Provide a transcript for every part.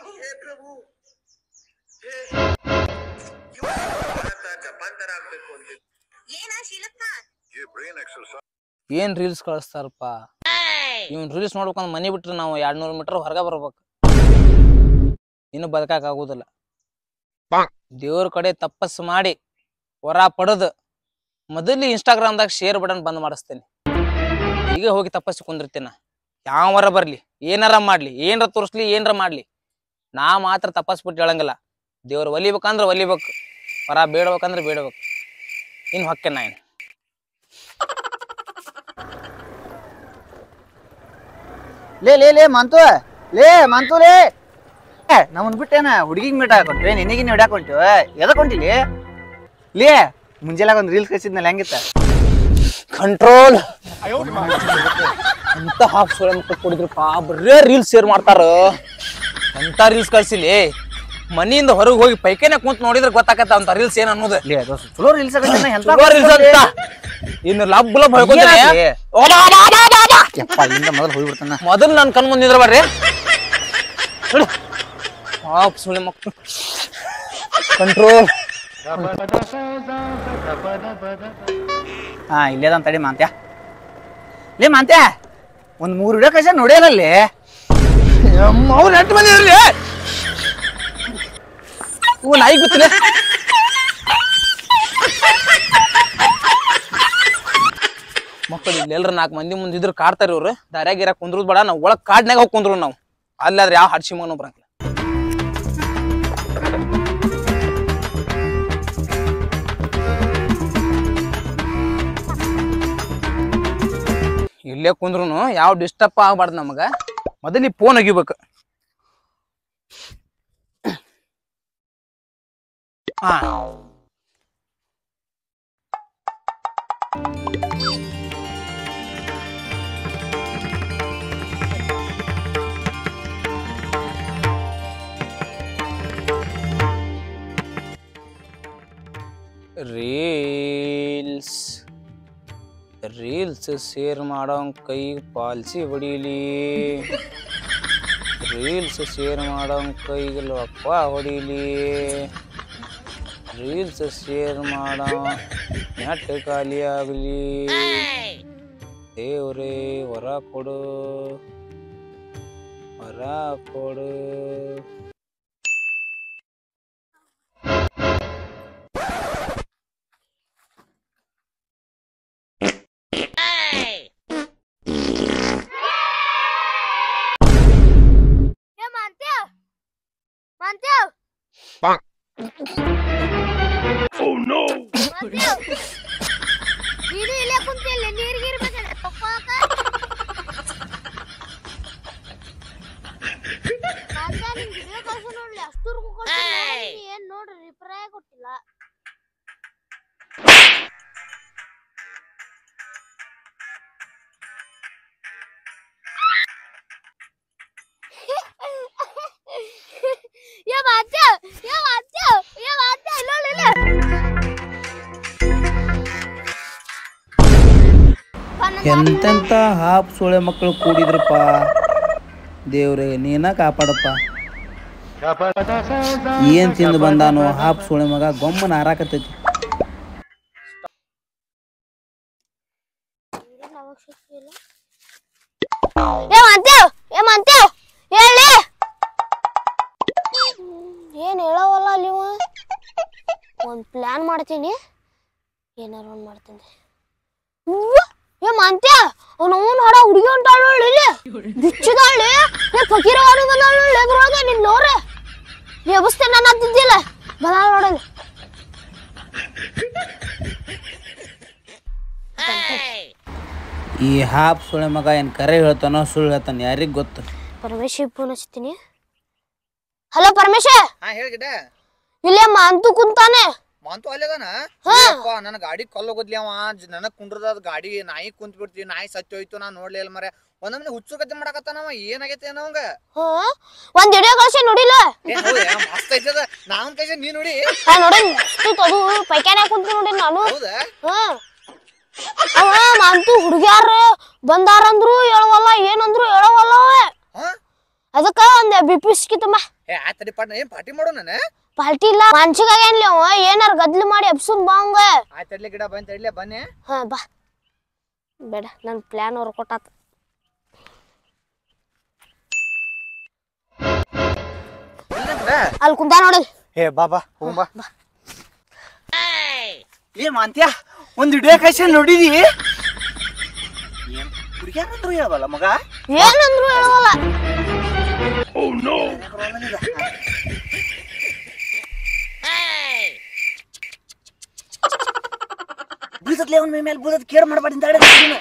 ಹೇ ಪ್ರಭು ಹೇ ಇವ್ನು ಭಾರತ ಜಪಾನ್ತರ ಆಗ್ಬೇಕು ಅಂತ ಏನ ಶೀಲಪ್ಪ ಈ ಬ್ರೈನ್ ಎಕ್ಸರ್ಸೈಸ್ ಏನ್ ರೀಲ್ಸ್ ಕಳಿಸ್ತಾರಪ್ಪ ಇವ್ನ್ ರೀಲ್ಸ್ ನೋಡ್ಬೇಕಂದ್ ಮನಿ ಬಿಟ್ರೆ ನಾವು ಎರಡ್ ನೂರು ಮೀಟರ್ ಹೊರಗೆ ಬರ್ಬೇಕು ಇನ್ನು ಬದುಕಾಕ್ ಆಗುದಿಲ್ಲ ದೇವ್ರ ಕಡೆ ತಪಸ್ಸು ಮಾಡಿ ವರ ಪಡೆದು ಮೊದಲು ಇನ್ಸ್ಟಾಗ್ರಾಮ್ದಾಗ ಶೇರ್ ಬಟನ್ ಬಂದ್ ಮಾಡಿಸ್ತೇನೆ ಈಗ ಹೋಗಿ ತಪಸ್ಸು ಕುಂದಿರ್ತೀನ ಯಾವರ ಬರ್ಲಿ ಏನಾರ ಮಾಡ್ಲಿ ಏನ್ರ ತೋರಿಸ್ಲಿ ಏನ್ರ ಮಾಡ್ಲಿ ನಾ ಮಾತ್ರ ತಪಸ್ ಬಿಟ್ಟು ಹೇಳಂಗಿಲ್ಲ ದೇವ್ರ ಒಲಿಬೇಕಂದ್ರ ಒಲಿಬೇಕು ವರ ಬೇಡ್ಬೇಕಂದ್ರ ಬೇಡ್ಬೇಕು ಇನ್ ಹೊಕ್ಕೆ ನಾ ಇನ್ನು ಲೇ ಲೇ ಲೇ ಮಂತು ಲೇ ಮಂತು ಲೇ ಏ, ನಮ್ಮನ್ ಬಿಟ್ಟೇನ ಹುಡುಗಿಗ್ ಮೀಟ್ ಹಾಕೊಂಡ್ರಿ ನಿನಗಿನ ಹೊಡ್ಯಾಕ್ ಹೊಂಟಿವ ಎದಕ್ ಹೊಂಟಿಲಿ ಲೇ ಮುಂಜಾನೆ ಒಂದ್ ರೀಲ್ಸ್ ಕಳ್ಸಿದ್ನಲ್ಲ ಹೆಂಗಿತ್ತ ಕಂಟ್ರೋಲ್ ಅಂತ ಹಾಫ್ ಸೋಳೆ ಮಕ್ಕಳು ಕೊಡಿದ್ರಪ್ಪ ಬರೇ ರೀಲ್ಸ್ ಶೇರ್ ಮಾಡ್ತಾರ ಅಂತ ರೀಲ್ಸ್ ಕಳ್ಸಿಲಿ ಮನಿಯಿಂದ ಹೊರಗೆ ಹೋಗಿ ಪೈಕೇನೆ ಕುಂತ್ ನೋಡಿದ್ರೆ ಗೊತ್ತಾಕತ್ತ ಅಂತ ರೀಲ್ಸ್ ಏನ್ ಅನ್ನೋದು ಲೇ ದೋಸ್ತ ಚಲೋ ರೀಲ್ಸ್ ಚಲೋ reels ಅಂತ. ಇನ್ನು ಲಬ್ ಲಬ್ ಹೇಳ್ಕೊತೀನಿ ಏನಾಗ್ಲಿ? ಓ ಬಾ ಬಾ ಬಾ ಬಾ ಬಾ. ಯಪ್ಪ ಇಲ್ಲಿಂದ ಮೊದಲು ಹೋಗ್ಬಿಡ್ತಾನ ಮೊದಲು ನನ್ ಕಣ್ ಮುಂದಿದ್ರ ಬರ್ರಿ ನಡಿ. ಹಾಫ್ ಸೋಳೆ ಮಕ್ಕಳು ಕಂಟ್ರೋಲ್ ಹಾ ಇಲ್ಲೇದಂತ ತಡಿ ಮಾಂತ್ಯ ಲೇ ಮಾಂತ್ಯ ಒಂದ್ ಮೂರ್ ವಿಡಿಯೋ ಕಳ್ಸ ನೋಡ್ಯಾನಲ್ಲಿ ಅವ್ರು ಎಂಟು ಮಂದಿ ಇರ್ಲಿ ಇವು ನಾಯಿ ಗೊತ್ತಿಲ್ಲ ಮಕ್ಕಳು ಇಲ್ಲೆಲ್ರ ನಾಲ್ಕು ಮಂದಿ ಮುಂದೆ ಇದ್ರ ಕಾಡ್ತಾರ ಇವ್ರು ದಾರ್ಯಾಗ ಇರಾಕ್ ಕುಂದ್ರದ್ ಬೇಡ ನಾವು ಒಳಗ್ ಕಾಡ್ನಾಗ ಹೋಗಿ ಕುಂದ್ರು ನಾವು ಅಲ್ಲಾದ್ರೆ ಯಾವ ಹಡ್ಸಿ ಮಗನೂ ಬರಂಗಿಲ್ಲ ಇಲ್ಲೇ ಕುಂದ್ರುನು ಯಾವ ಡಿಸ್ಟರ್ಬ್ ಆಗ್ಬಾರ್ದು ನಮಗ ಮೊದಲಿ ಫೋನ್ ಒಗಿಬೇಕು ಹಾ ರೀಲ್ಸ್ ರೀಲ್ಸ್ ಶೇರ್ ಮಾಡೋ ಕೈ ಪಾಲ್ಸಿ ಹೊಡಿಲಿ ರೀಲ್ಸ್ ಶೇರ್ ಮಾಡೋ ಕೈಗೆ ಲೊಕ್ಕ ಹೊಡಿಲಿ ರೀಲ್ಸ್ ಶೇರ್ ಮಾಡೋ ನೆಟ್ ಖಾಲಿ ಆಗಲಿ ದೇವ್ರೇ ವರ ಕೊಡು ವರ ಕೊಡು ಏ ಮಾಂತ್ಯಾವ್ ಮಾಂತ್ಯಾವ್ ಮಾಂತ್ಯಾವ್ ನೀನು ಇಲ್ಲೇ ಕುಂತಿಲ್ಲ ನೀರಿಗೆ ಇರ್ಬೇಕಲ್ಲ ತಕ್ಕೋಕ ಮಾಂತ್ಯ ನಿಂಗೆ ವಿಡಿಯೋ ಕಳ್ಸು ನೋಡ್ಲಿ ಅಷ್ಟೂರ್ಗು ಕೊಡ್ತೀನಿ ಏನ್ ನೋಡ್ರಿ ರಿಪ್ಲೈ ಕೊಟ್ಟಿಲ್ಲ ಏ ಮಾಂತ್ಯ ಏ ಮಾಂತ್ಯ ಏ ಮಾಂತ್ಯ ಇಲ್ಲ ಎಂತೆಂತ ಹಾಪ್ ಸೊಳೆ ಮಕ್ಕಳು ಕೂಡಿದ್ರಪ್ಪ ದೇವ್ರೆ ನೀನ ಕಾಪಾಡಪ್ಪ ಏನ್ ತಿಂದು ಬಂದಾನು ಹಾಪ್ ಸೊಳೆ ಮಗ ಗೊಮ್ಮನ ಹಾರಾಕತ್ತೈತಿ ಏ ಮಾಂತ್ಯಾವ್ ಏ ಮಾಂತ್ಯಾವ್ ಹೇಳಿ ಏನ್ ಹೇಳವಲ್ಲ ಅಲ್ಲಿ ಇವ? ಒಂದ್ ಪ್ಲಾನ್ ಮಾಡ್ತೀನಿ ಏನಾರ ಒಂದ್ ಮಾಡ್ತೀನಿ ಅವ್ವ! ಏ ಮಾಂತ್ಯ ಅವ್ನ ಅವನ್ ಹಾಡ ಹುಡುಗಿ ಹೊಂಟಾಳ ಇಲ್ಲಿ ಬಿಚ್ಚಿದಾಳಿ ಏ ಫಕೀರ ವಾಡಿ ಬಂದಾಳ ಎದ್ರೊಳಗ ನಿನ್ ನೋಡ್ರೆ ಎಬಸ್ತೇ ನಾನು ಅಂತಿದ್ದಿಲ್ಲ ಬಂದಾಳ ನೋಡಲ್ಲಿ ಈ ಹಾಪ್ ಸೊಳೆ ಮಗ ಏನ್ ಕರೆ ಹೇಳ್ತಾನೋ ಸುಳ್ಳು ಹೇಳ್ತಾನ ಯಾರಿಗ್ ಗೊತ್ತು ಪರಮೇಶ್ ಫೋನ್ ಹಚ್ತೀನಿ ಹಲೋ ಪರಮೇಶ ಹಾ ಹೇಳ್ಗಿಡ ಇಲ್ಲೇ ಮಾಂತು ಕುಂತಾನೆ ಮಂತು ಅಲ್ಲದಾನ ಹಾ. ನನ್ನ ಗಾಡಿ ಕಲ್ಲು ಹೋದ್ಲಿ ಅವ ಜ- ನನಗ್ ಕುಂಡ್ರದ ಗಾಡಿ ನಾಯಿ ಕುಂತ್ ಬಿಡ್ತಿ ನಾಯಿ ಸತ್ತಿ ಹೋಯ್ತು ನಾ ನೋಡ್ಲಿಲ್ಲ ಮರೆ ಒಂದೊಮ್ಮೆ ಹುಚ್ಚು ಕತೆ ಮಾಡಕತ್ತಾನವ ಏನಾಗೈತೆ ಏನೋ ಅವಂಗ ಹಾ ಒಂದ್ ವಿಡಿಯೋ ಕಳ್ಸಿ ನೋಡಿಲ್ಲ ಏ ಹೌದಾ ಮಸ್ತ್ ಐತದ ನಾನ್ ಕೈಸ ನೀ ನೋಡಿ ನಾ ನೋಡಿ ಅದು ಪೈಖಾನೆ ಕುಂತ ನೋಡಿ ನಾನು ಹೌದಾ ಹಾ ಅವ ಮಾಂತು ಹುಡುಗ್ಯಾರ ಬಂದಾರಂದ್ರು ಹೇಳವಲ್ಲ ಏನಂದ್ರು ಹೇಳವಲ್ಲ ಅವ. ಹಾ ಅದಕ್ಕ ಒಂದ್ ಬಿಪಿಸ್ಕಿ ತುಂಬ ಏ ಆತಡಿ ಪಾಟ್ನ ಏನ್ ಪಾರ್ಟಿ ಮಾಡೋ ನಾನು ಪಾಲ್ಟಿ ಇಲ್ಲ ಮನ್ಸಿಗಾಗೇನ್ಲಿ ಅವ ಏನಾರ ಗದ್ಲು ಮಾಡಿ ಎಬ್ಸುನ್ ಬಾ ಅವಂಗ ಆಯ್ತಡ್ಲಿ ಗಿಡ ಬಂದ್ ತಡ್ಲಿ ಬನ್ನಿ ಹಾ ಬಾ ಬೇಡ ನನ್ನ ಪ್ಲಾನ್ ಅವ್ರು ಕೊಟ್ಟಾತ ಅಲ್ಲಿ ಕುಂತ ನೋಡಿ ಏ ಬಾಬಾ ಹೋಗ್ ಬಾ ಏ ಮಾಂತ್ಯ ಒಂದ್ ವಿಡಿಯೋ ಕಳ್ಸಿ ನೋಡಿದಿ ಹುಡುಗ್ಯಾರಂದ್ರು ಹೇಳವಲ್ಲ ಮಗ ಏನಂದ್ರು ಹೇಳವಲ್ಲ ಬೀಸತ್ಲೆ ಅವ್ನ ಮೈ ಮೇಲೆ ಬೀಸತ್ ಕೇರ್ ಮಾಡಬಾರ್ದು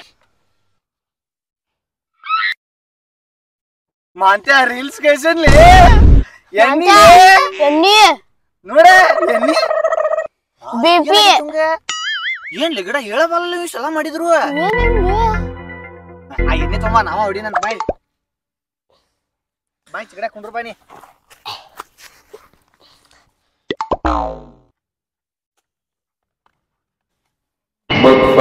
ಮಾಂತ್ಯ ರೀಲ್ಸ್ ಕಳ್ಸನ್ಲಿ ಎಣ್ಣಿ ಎಣ್ಣಿ ನೋಡ ಎಣ್ಣಿ ಬಿ ಪಿ ಏನ್ ಗಿಡ ಹೇಳಬಲ್ಲ ಇಷ್ಟೆಲ್ಲ ಮಾಡಿದ್ರು ಏನೇನ್ರಿ ಆ ಎಣ್ಣೆ ತುಂಬ ನಾವ ಹೊಡಿನಂತ ಬಾಯ್ ಬಾಯ್ ಚಿಗಡ ಕುಂಡ್ರ ಬಾನಿ ಭಕ್ತ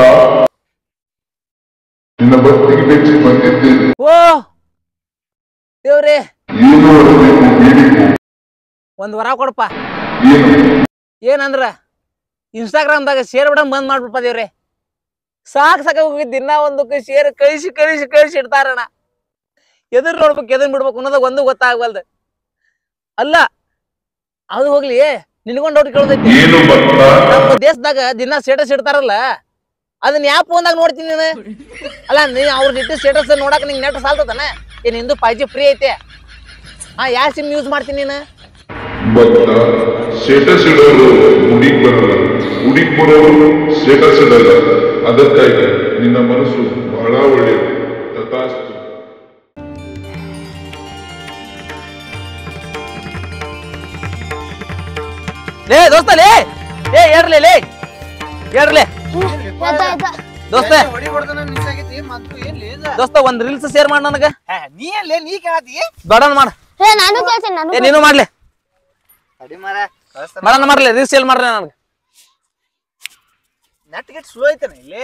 ನಿನ್ನ ಭಕ್ತಿಗೆ ಮೆಚ್ಚಿ ಬಂದಿದ್ದೇನೆ ಓ ದೇವ್ರೇ ಏನು ಮಾಡಬೇಕು ಬೇಡಿಕೊ ಒಂದ್ ವರ ಕೊಡಪ್ಪ ಏನು ಏನಂದ್ರ ಇನ್ಸ್ಟಾಗ್ರಾಮ್ದಾಗ ಶೇರ್ ಬಿಡಂಗ್ ಬಂದ್ ಮಾಡ್ಬಿಡಪ್ಪ ದೇವ್ರೆ ಸಾಕ್ ಸಾಕ ಹೋಗಿದ್ ದಿನ ಒಂದಕ್ಕೆ ಶೇರ್ ಕಳಿಸಿ ಕಳಿಸಿ ಕಳಿಸಿ ಇಡ್ತಾರಣ ಎದುರು ನೋಡ್ಬೇಕು ಎದುರು ಬಿಡ್ಬೇಕು ಅನ್ನೋದು ಒಂದು ಗೊತ್ತಾಗವಲ್ದು ಅಲ್ಲ ಅದು ಹೋಗ್ಲಿ ನಿನ್ಗೊಂದು ಡೌಟ್ ಕೇಳೋದೈತಿ ಏನು ಭಕ್ತ ನಮ್ಮ ದೇಶದಾಗ ದಿನ ಸ್ಟೇಟಸ್ ಇಡ್ತಾರಲ್ಲ ಅದನ್ನ ಯಾವ ಫೋನ್ದಾಗ ನೋಡ್ತೀನಿ ನೀನು ಅಲ್ಲ ನೀ ಅವ್ರ ಇಟ್ಟು ಸ್ಟೇಟಸ್ ನೋಡಕ್ ನಿಂಗೆ ನೆಟ್ ಸಾಲ್ತದನ ಏನ್ ನಿಂದು ಫೈವ್ ಜಿ ಫ್ರೀ ಐತೆ ಹಾ ಯಾವ ಸಿಮ್ ಯೂಸ್ ಮಾಡ್ತೀನಿ ನೀನು ಭಕ್ತ ಸ್ಟೇಟಸ್ ಇಡೋರು ಹುಡುಗ್ ಬರಲ್ಲ ಹುಡುಗ್ ಬರೋರು ಸ್ಟೇಟಸ್ ಇಡಲ್ಲ ಅದಕ್ಕಾಗಿ ನಿನ್ನ ಮನಸ್ಸು ಬಹಳ ಒಳ್ಳೆಯದು ತಥಾಸ್ತು ಲೇ ದೋಸ್ತ ಲೇ ಏ ಹೇಳ್ರಲೇ ಲೇ ಹೇಳ್ರಲೇ ಆಯ್ತಾ ಆಯ್ತಾ ದೋಸ್ತ ಹೊಡಿ ಹೊಡ್ದನ ನಿಲ್ಸಾಗೈತಿ ಮತ್ತು ಏನ್ ಲೇದ ದೋಸ್ತ ಒಂದ್ ರೀಲ್ಸ್ ಶೇರ್ ಮಾಡ ನನಗ ನೀ ಏನ್ ಲೇ ನೀ ಕೇಳತಿ ಬೇಡ ಮಾಡ ಏ ನಾನು ಕೇಳ್ತೀನಿ ನಾನು ಏ ನೀನು ಮಾಡ್ಲಿ ತಡಿ ಮಾರ ಕಳಿಸ್ತಾನ ಮಾಡೋಣ ಮಾಡ್ಲಿ ರೀಲ್ಸ್ ಶೇರ್ ಮಾಡ್ರಿ ನನಗೆ ನೆಟ್ ಗಿಟ್ ಸ್ಲೋ ಐತನ ಇಲ್ಲಿ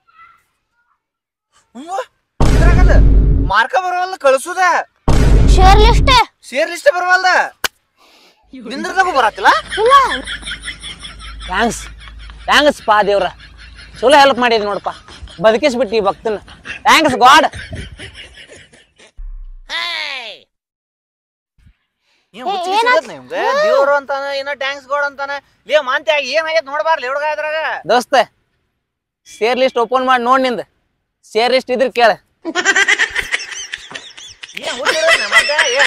ಹ್ಞೂ ಇದ್ರಾಗಲ್ಲ ಮಾರ್ಕ ಬರವಲ್ಲ ಕಳ್ಸುದ ಶೇರ್ ಲಿಸ್ಟ್ ಶೇರ್ ಲಿಸ್ಟ್ ಬರವಲ್ದ ನಿಂದ್ರದಾಗೂ ಬರತ್ತಿಲ್ಲ ಇಲ್ಲ ಥ್ಯಾಂಕ್ಸ್ ಥ್ಯಾಂಕ್ಸ್ ಪಾ ದೇವ್ರ ಚಲೋ ಹೆಲ್ಪ್ ಮಾಡಿದ್ ನೋಡಪ್ಪ ಬದುಕಿಸ್ಬಿಟ್ಟು ಈ ಭಕ್ತನ ಥ್ಯಾಂಕ್ಸ್ ಗಾಡ್ ಏನ್ ಹುಚ್ಚ್ ಗಿಚ್ಚ್ ಸಿಗತ್ನ ಇವ್ನ್ಗೆ? ದೇವ್ರು ಅಂತಾನ ಏನೋ ಟ್ಯಾಂಕ್ಸ್ ಗೋಡ್ ಅಂತಾನ ಲೇ ಮಾಂತ್ಯ ಏನಾಗೈತ್ ನೋಡ್ಬಾರ್ಲಿ ಹುಡುಗ ಇದ್ರಾಗ ದೋಸ್ತ ಶೇರ್ ಲಿಸ್ಟ್ ಓಪನ್ ಮಾಡಿ ನೋಡ್ ನಿಂದ ಶೇರ್ ಲಿಸ್ಟ್ ಇದ್ರ ಕೇಳ ಏನ್ ಹುಚ್ಚಿರೋದ್ನ ಮಗ